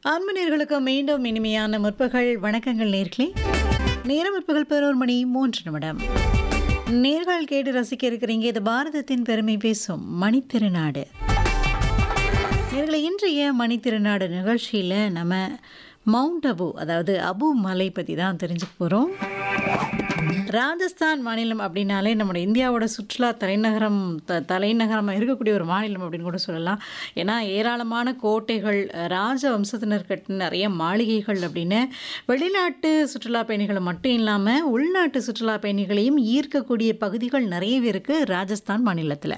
அன்பு நேர்களுக்கு மீண்டும் இனிமையான முற்பகல் வணக்கங்கள் நேர்களே நேரம் முற்பகல் பதினோரு மணி மூன்று நிமிடம் நேர்கள் கேட்டு ரசிக்க இருக்கிறீங்க இது பாரதத்தின் பெருமை பேசும் மணித்திருநாடு நேர்களை இன்றைய மணித்திருநாடு நிகழ்ச்சியில் நம்ம மவுண்ட் அபு அதாவது அபு மலை பற்றி தான் தெரிஞ்சுக்க போகிறோம் ராஜஸ்தான் மாநிலம் அப்படின்னாலே நம்ம இந்தியாவோட சுற்றுலா தலைநகரம் த தலைநகரமாக இருக்கக்கூடிய ஒரு மாநிலம் அப்படின்னு கூட சொல்லலாம் ஏன்னா ஏராளமான கோட்டைகள் ராஜ வம்சத்தினர் கட்டின நிறைய மாளிகைகள் அப்படின்னு வெளிநாட்டு சுற்றுலா பயணிகள் மட்டும் இல்லாமல் உள்நாட்டு சுற்றுலா பயணிகளையும் ஈர்க்கக்கூடிய பகுதிகள் நிறையவே இருக்குது ராஜஸ்தான் மாநிலத்தில்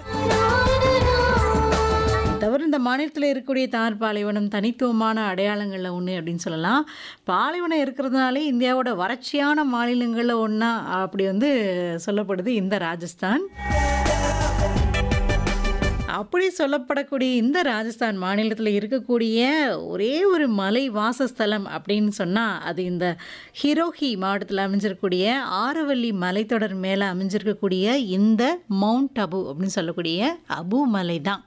தவிர இந்த மாநிலத்தில் இருக்கக்கூடிய தார் பாலைவனம் தனித்துவமான அடையாளங்களில் ஒன்று அப்படின்னு சொல்லலாம் பாலைவனம் இருக்கிறதுனாலே இந்தியாவோட வறட்சியான மாநிலங்களில் ஒன்றா அப்படி வந்து சொல்லப்படுது இந்த ராஜஸ்தான் அப்படி சொல்லப்படக்கூடிய இந்த ராஜஸ்தான் மாநிலத்தில் இருக்கக்கூடிய ஒரே ஒரு மலை வாசஸ்தலம் அப்படின்னு சொன்னால் அது இந்த ஹிரோஹி மாவட்டத்தில் அமைஞ்சிருக்கக்கூடிய ஆரவல்லி மலைத்தொடர் மேலே அமைஞ்சிருக்கக்கூடிய இந்த மவுண்ட் அபு அப்படின்னு சொல்லக்கூடிய அபு மலை தான்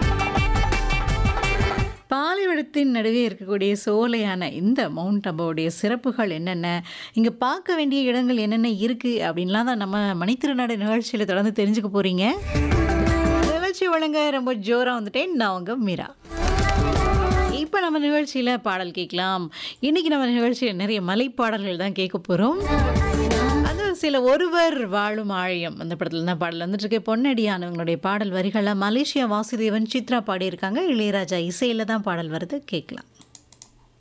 பாலைவனத்தின் நடுவே இருக்கக்கூடிய சோலையான இந்த மவுண்ட் அபோடைய சிறப்புகள் என்னென்ன இங்கே பார்க்க வேண்டிய இடங்கள் என்னென்ன இருக்குது அப்படின்லாம் தான் நம்ம மணித்திருநாடு நிகழ்ச்சியில் தொடர்ந்து தெரிஞ்சுக்க போகிறீங்க நிகழ்ச்சி வழங்க ரொம்ப ஜோராக வந்துட்டேன் நான் உங்க மீரா இப்போ நம்ம நிகழ்ச்சியில் பாடல் கேட்கலாம் இன்றைக்கி நம்ம நிகழ்ச்சியில் நிறைய மலைப்பாடல்கள் தான் கேட்க போகிறோம் அது சில ஒருவர் வாழும் ஆழியம் அந்த படத்தில் தான் பாடல் வந்துட்டு இருக்கு பொன்னடியானவங்களுடைய பாடல் வரிகளை மலேசியா வாசுதேவன் சித்ரா பாடியிருக்காங்க இளையராஜா இசையில் தான் பாடல் வருது கேட்கலாம்